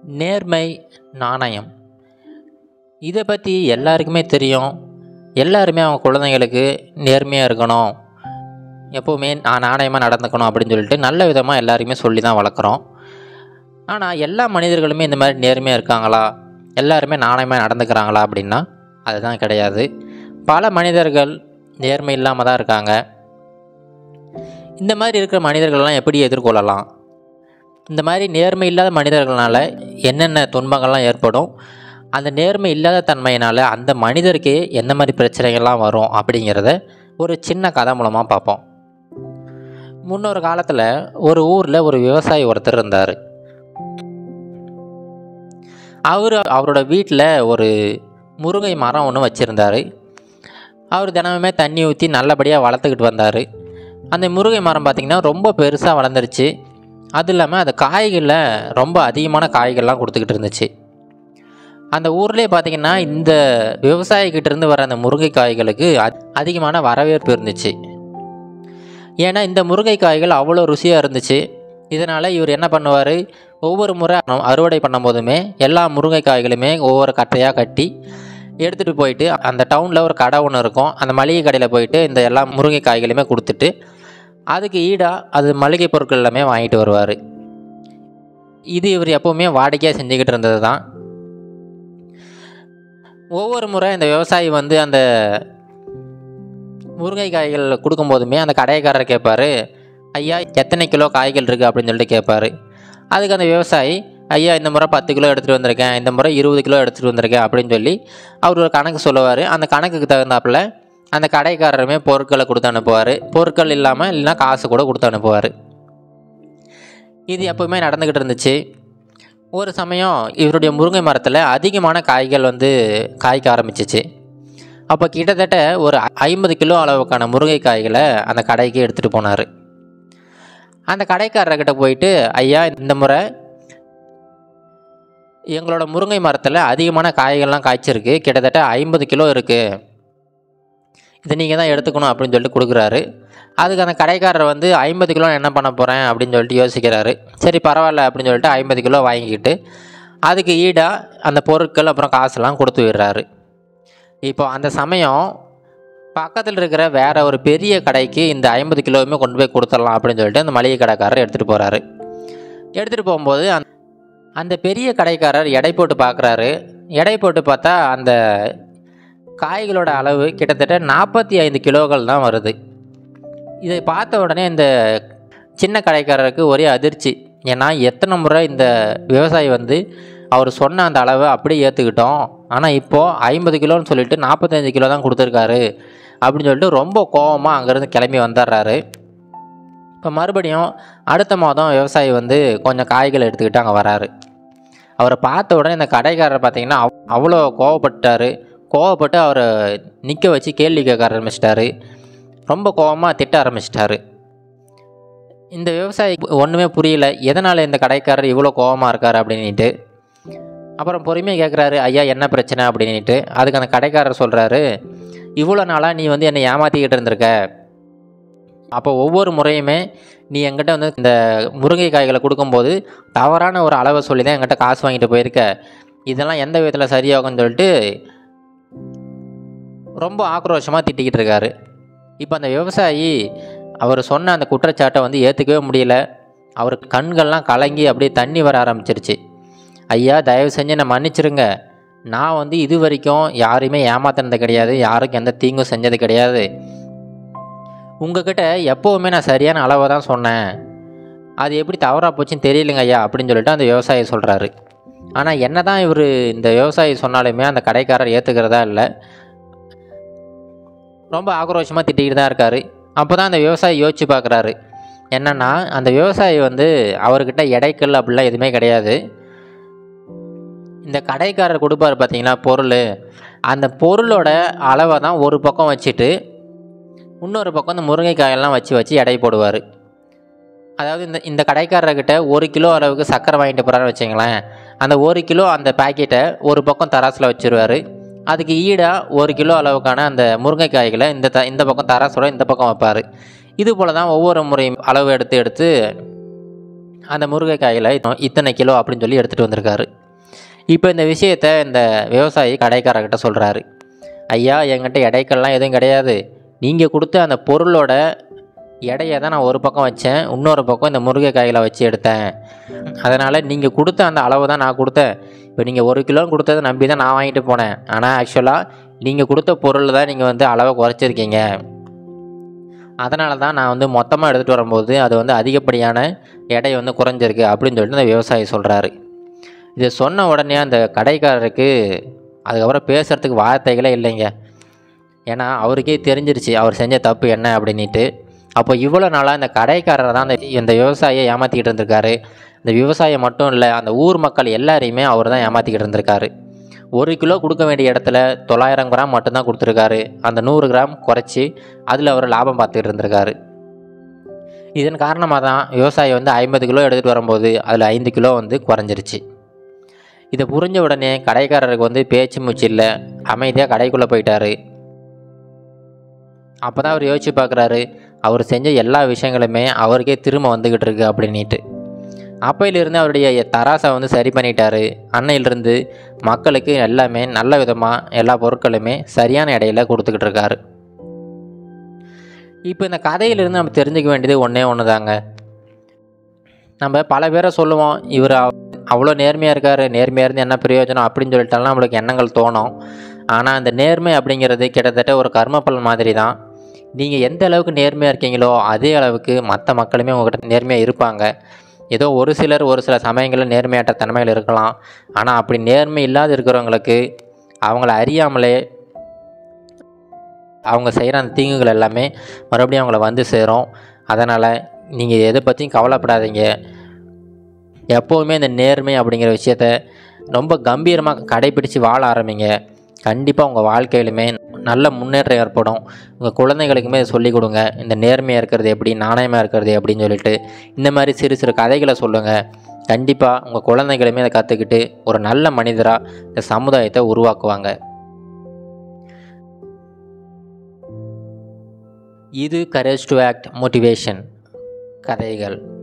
நேர்மை நாணயம் இதை பற்றி எல்லாருக்குமே தெரியும் எல்லாருமே அவங்க குழந்தைங்களுக்கு நேர்மையாக இருக்கணும் எப்போவுமே நான் நாணயமாக நடந்துக்கணும் அப்படின்னு சொல்லிட்டு நல்ல விதமாக எல்லாருமே சொல்லி தான் வளர்க்குறோம் ஆனால் எல்லா மனிதர்களுமே இந்த மாதிரி நேர்மையாக இருக்காங்களா எல்லாருமே நாணயமாக நடந்துக்கிறாங்களா அப்படின்னா அதுதான் கிடையாது பல மனிதர்கள் நேர்மை இல்லாமல் தான் இருக்காங்க இந்த மாதிரி இருக்கிற மனிதர்கள்லாம் எப்படி எதிர்கொள்ளலாம் இந்த மாதிரி நேர்மை இல்லாத மனிதர்களால் என்னென்ன துன்பங்கள்லாம் ஏற்படும் அந்த நேர்மை இல்லாத தன்மையினால் அந்த மனிதருக்கு எந்த மாதிரி பிரச்சனைகள்லாம் வரும் அப்படிங்கிறத ஒரு சின்ன கதை மூலமாக பார்ப்போம் முன்னொரு காலத்தில் ஒரு ஊரில் ஒரு விவசாயி ஒருத்தர் இருந்தார் அவர் அவரோட வீட்டில் ஒரு முருங்கை மரம் ஒன்று வச்சுருந்தார் அவர் தினமுமே தண்ணி ஊற்றி நல்லபடியாக வளர்த்துக்கிட்டு வந்தார் அந்த முருங்கை மரம் பார்த்திங்கன்னா ரொம்ப பெருசாக வளர்ந்துருச்சு அது இல்லாமல் அது காய்களில் ரொம்ப அதிகமான காய்கள்லாம் கொடுத்துக்கிட்டு இருந்துச்சு அந்த ஊர்லேயே பார்த்திங்கன்னா இந்த விவசாயிக்கிட்ட இருந்து வர அந்த முருங்கை காய்களுக்கு அத்- அதிகமான வரவேற்பு இருந்துச்சு ஏன்னா இந்த முருங்கை காய்கள் அவ்வளோ ருசியாக இருந்துச்சு இதனால் இவர் என்ன பண்ணுவார் ஒவ்வொரு முறை அறுவடை பண்ணும்போதுமே எல்லா முருங்கை காய்களுமே ஒவ்வொரு கட்டையாக கட்டி எடுத்துகிட்டு போயிட்டு அந்த டவுனில் ஒரு கடை ஒன்று இருக்கும் அந்த மளிகை கடையில் போயிட்டு இந்த எல்லா முருங்கை காய்களையுமே கொடுத்துட்டு அதுக்கு ஈடாக அது மளிகை பொருட்கள் எல்லாமே வாங்கிட்டு வருவார் இது இவர் எப்போவுமே வாடிக்கையாக செஞ்சுக்கிட்டு இருந்தது தான் ஒவ்வொரு முறை இந்த விவசாயி வந்து அந்த முருங்கை காய்கள் கொடுக்கும்போதுமே அந்த கடைக்காரர் கேட்பார் ஐயா எத்தனை கிலோ காய்கள் இருக்குது அப்படின்னு சொல்லிட்டு கேட்பாரு அதுக்கு அந்த விவசாயி ஐயா இந்த முறை பத்து கிலோ எடுத்துகிட்டு வந்திருக்கேன் இந்த முறை இருபது கிலோ எடுத்துகிட்டு வந்திருக்கேன் அப்படின்னு சொல்லி அவர் ஒரு கணக்கு சொல்லுவார் அந்த கணக்குக்கு தகுந்தாப்புல அந்த கடைக்காரருமே பொருட்களை கொடுத்து அனுப்புவார் பொருட்கள் இல்லாமல் இல்லைன்னா காசு கூட கொடுத்து அனுப்புவார் இது எப்பவுமே நடந்துக்கிட்டு இருந்துச்சு ஒரு சமயம் இவருடைய முருங்கை மரத்தில் அதிகமான காய்கள் வந்து காய்க்க ஆரம்பிச்சிச்சு அப்போ கிட்டத்தட்ட ஒரு ஐம்பது கிலோ அளவுக்கான முருங்கை காய்களை அந்த கடைக்கு எடுத்துகிட்டு போனார் அந்த கடைக்காரர்கிட்ட போயிட்டு ஐயா இந்த முறை எங்களோட முருங்கை மரத்தில் அதிகமான காய்கள்லாம் காய்ச்சிருக்கு கிட்டத்தட்ட ஐம்பது கிலோ இருக்குது இது நீங்கள் தான் எடுத்துக்கணும் அப்படின்னு சொல்லிட்டு கொடுக்குறாரு அதுக்கு அந்த கடைக்காரர் வந்து ஐம்பது கிலோ என்ன பண்ண போகிறேன் அப்படின்னு சொல்லிட்டு யோசிக்கிறாரு சரி பரவாயில்ல அப்படின்னு சொல்லிட்டு ஐம்பது கிலோ வாங்கிக்கிட்டு அதுக்கு ஈடாக அந்த பொருட்கள் அப்புறம் காசெல்லாம் கொடுத்து விடுறாரு இப்போ அந்த சமயம் பக்கத்தில் இருக்கிற வேற ஒரு பெரிய கடைக்கு இந்த ஐம்பது கிலோவுமே கொண்டு போய் கொடுத்துடலாம் அப்படின்னு சொல்லிட்டு அந்த மளிகை கடைக்காரர் எடுத்துகிட்டு போகிறாரு எடுத்துகிட்டு போகும்போது அந்த அந்த பெரிய கடைக்காரர் எடை போட்டு பார்க்குறாரு எடை போட்டு பார்த்தா அந்த காய்களோட அளவு கிட்டத்தட்ட நாற்பத்தி ஐந்து கிலோகள் தான் வருது இதை பார்த்த உடனே இந்த சின்ன கடைக்காரருக்கு ஒரே அதிர்ச்சி ஏன்னா எத்தனை முறை இந்த விவசாயி வந்து அவர் சொன்ன அந்த அளவை அப்படியே ஏற்றுக்கிட்டோம் ஆனால் இப்போது ஐம்பது கிலோன்னு சொல்லிட்டு நாற்பத்தஞ்சு கிலோ தான் கொடுத்துருக்காரு அப்படின்னு சொல்லிட்டு ரொம்ப கோவமாக அங்கேருந்து கிளம்பி வந்துடுறாரு இப்போ மறுபடியும் அடுத்த மாதம் விவசாயி வந்து கொஞ்சம் காய்கள் எடுத்துக்கிட்டு அங்கே வராரு அவரை பார்த்த உடனே இந்த கடைக்காரர் பார்த்தீங்கன்னா அவ் அவ்வளோ கோவப்பட்டார் கோவப்பட்டு அவரை நிற்க வச்சு கேள்வி கேட்க ஆரம்பிச்சிட்டாரு ரொம்ப கோவமாக திட்ட ஆரம்பிச்சிட்டாரு இந்த விவசாயி ஒன்றுமே புரியல எதனால் இந்த கடைக்காரர் இவ்வளோ கோவமாக இருக்கார் அப்படின்ட்டு அப்புறம் பொறுமையாக கேட்குறாரு ஐயா என்ன பிரச்சனை அப்படின்ட்டு அதுக்கு அந்த கடைக்காரர் சொல்கிறாரு இவ்வளோ நாளாக நீ வந்து என்னை ஏமாற்றிக்கிட்டு இருந்திருக்க அப்போ ஒவ்வொரு முறையுமே நீ என்கிட்ட வந்து இந்த முருங்கை காய்களை கொடுக்கும்போது தவறான ஒரு அளவை சொல்லி தான் என்கிட்ட காசு வாங்கிட்டு போயிருக்க இதெல்லாம் எந்த விதத்தில் சரியாகும்னு சொல்லிட்டு ரொம்ப ஆக்ரோஷமாக திட்டிக்கிட்டு இருக்காரு இப்போ அந்த விவசாயி அவர் சொன்ன அந்த குற்றச்சாட்டை வந்து ஏற்றுக்கவே முடியல அவர் கண்கள்லாம் கலங்கி அப்படியே தண்ணி வர ஆரம்பிச்சிருச்சு ஐயா தயவு செஞ்சு என்னை மன்னிச்சிருங்க நான் வந்து இது வரைக்கும் யாரையுமே ஏமாத்தினது கிடையாது யாருக்கும் எந்த தீங்கும் செஞ்சது கிடையாது உங்ககிட்ட எப்போவுமே நான் சரியான அளவை தான் சொன்னேன் அது எப்படி தவறாக போச்சுன்னு தெரியலங்க ஐயா அப்படின்னு சொல்லிட்டு அந்த விவசாயி சொல்கிறாரு ஆனால் என்ன தான் இவர் இந்த விவசாயி சொன்னாலுமே அந்த கடைக்காரர் ஏற்றுக்கிறதா இல்லை ரொம்ப ஆக்ரோஷமாக திட்டிக்கிட்டு தான் இருக்காரு அப்போ தான் அந்த விவசாயி யோசிச்சு பார்க்குறாரு என்னென்னா அந்த விவசாயி வந்து அவர்கிட்ட எடைக்கல் அப்படிலாம் எதுவுமே கிடையாது இந்த கடைக்காரர் கொடுப்பாரு பார்த்தீங்களா பொருள் அந்த பொருளோட அளவை தான் ஒரு பக்கம் வச்சுட்டு இன்னொரு பக்கம் இந்த முருங்கைக்காயெல்லாம் வச்சு வச்சு எடை போடுவார் அதாவது இந்த இந்த கடைக்காரர்கிட்ட ஒரு கிலோ அளவுக்கு சர்க்கரை வாங்கிட்டு போகிறான்னு வச்சுங்களேன் அந்த ஒரு கிலோ அந்த பாக்கெட்டை ஒரு பக்கம் தராசில் வச்சுருவார் அதுக்கு ஈடாக ஒரு கிலோ அளவுக்கான அந்த முருங்கைக்காய்களை இந்த த இந்த பக்கம் தராசோட இந்த பக்கம் வைப்பார் இது போல் தான் ஒவ்வொரு முறையும் அளவு எடுத்து எடுத்து அந்த முருங்கைக்காயில் இத்தனை கிலோ அப்படின்னு சொல்லி எடுத்துகிட்டு வந்திருக்காரு இப்போ இந்த விஷயத்த இந்த விவசாயி கடைக்காரர்கிட்ட சொல்கிறாரு ஐயா என்கிட்ட எடைக்கல்லாம் எதுவும் கிடையாது நீங்கள் கொடுத்த அந்த பொருளோட எடையை தான் நான் ஒரு பக்கம் வச்சேன் இன்னொரு பக்கம் இந்த முருங்கைக்காயில் வச்சு எடுத்தேன் அதனால் நீங்கள் கொடுத்த அந்த அளவு தான் நான் கொடுத்தேன் இப்போ நீங்கள் ஒரு கிலோ கொடுத்ததை நம்பி தான் நான் வாங்கிட்டு போனேன் ஆனால் ஆக்சுவலாக நீங்கள் கொடுத்த பொருள் தான் நீங்கள் வந்து அளவை குறைச்சிருக்கீங்க அதனால தான் நான் வந்து மொத்தமாக எடுத்துகிட்டு வரும்போது அது வந்து அதிகப்படியான எடை வந்து குறைஞ்சிருக்கு அப்படின்னு சொல்லிட்டு அந்த விவசாயி சொல்கிறாரு இதை சொன்ன உடனே அந்த கடைக்காரருக்கு அதுக்கப்புறம் பேசுகிறதுக்கு வார்த்தைகளே இல்லைங்க ஏன்னா அவருக்கே தெரிஞ்சிருச்சு அவர் செஞ்ச தப்பு என்ன அப்படின்ட்டு அப்போ இவ்வளோ நாளாக இந்த கடைக்காரர் தான் அந்த இந்த விவசாயியை ஏமாற்றிக்கிட்டு இருந்திருக்காரு இந்த விவசாயம் மட்டும் இல்லை அந்த ஊர் மக்கள் எல்லாரையுமே அவர் தான் ஏமாற்றிக்கிட்டு இருந்திருக்காரு ஒரு கிலோ கொடுக்க வேண்டிய இடத்துல தொள்ளாயிரம் கிராம் மட்டும்தான் கொடுத்துருக்காரு அந்த நூறு கிராம் குறைச்சி அதில் அவர் லாபம் பார்த்துக்கிட்டு இருந்திருக்காரு இதன் காரணமாக தான் விவசாயி வந்து ஐம்பது கிலோ எடுத்துகிட்டு வரும்போது அதில் ஐந்து கிலோ வந்து குறைஞ்சிருச்சு இதை புரிஞ்ச உடனே கடைக்காரருக்கு வந்து பேச்சு மூச்சு இல்லை அமைதியாக கடைக்குள்ளே போயிட்டாரு அப்போ தான் அவர் யோசிச்சு பார்க்குறாரு அவர் செஞ்ச எல்லா விஷயங்களுமே அவருக்கே திரும்ப வந்துக்கிட்டு இருக்கு அப்படின்ட்டு அப்பையிலிருந்து அவருடைய தராசை வந்து சரி பண்ணிட்டாரு அன்னையிலிருந்து மக்களுக்கு எல்லாமே நல்ல விதமாக எல்லா பொருட்களுமே சரியான இடையில கொடுத்துக்கிட்டு இருக்காரு இப்போ இந்த கதையிலிருந்து நம்ம தெரிஞ்சுக்க வேண்டியது ஒன்றே ஒன்று தாங்க நம்ம பல பேரை சொல்லுவோம் இவர் அவ்வளோ நேர்மையாக இருக்கார் நேர்மையாக இருந்து என்ன பிரயோஜனம் அப்படின்னு சொல்லிட்டாலும் நம்மளுக்கு எண்ணங்கள் தோணும் ஆனால் அந்த நேர்மை அப்படிங்கிறது கிட்டத்தட்ட ஒரு கர்ம பலன் மாதிரி தான் நீங்கள் எந்த அளவுக்கு நேர்மையாக இருக்கீங்களோ அதே அளவுக்கு மற்ற மக்களுமே உங்கள்கிட்ட நேர்மையாக இருப்பாங்க ஏதோ ஒரு சிலர் ஒரு சில சமயங்களில் நேர்மையற்ற தன்மைகள் இருக்கலாம் ஆனால் அப்படி நேர்மை இல்லாத இருக்கிறவங்களுக்கு அவங்கள அறியாமலே அவங்க செய்கிற அந்த தீங்குகள் எல்லாமே மறுபடியும் அவங்கள வந்து சேரும் அதனால் நீங்கள் எதை பற்றியும் கவலைப்படாதீங்க எப்போவுமே இந்த நேர்மை அப்படிங்கிற விஷயத்த ரொம்ப கம்பீரமாக கடைப்பிடிச்சு வாழ ஆரம்பிங்க கண்டிப்பாக உங்கள் வாழ்க்கையிலுமே நல்ல முன்னேற்றம் ஏற்படும் உங்கள் குழந்தைகளுக்குமே இதை சொல்லிக் கொடுங்க இந்த நேர்மையாக இருக்கிறது எப்படி நாணயமாக இருக்கிறது எப்படின்னு சொல்லிட்டு இந்த மாதிரி சிறு சிறு கதைகளை சொல்லுங்கள் கண்டிப்பாக உங்கள் குழந்தைகளுமே அதை கற்றுக்கிட்டு ஒரு நல்ல மனிதராக இந்த சமுதாயத்தை உருவாக்குவாங்க இது கரேஜ் டு ஆக்ட் மோட்டிவேஷன் கதைகள்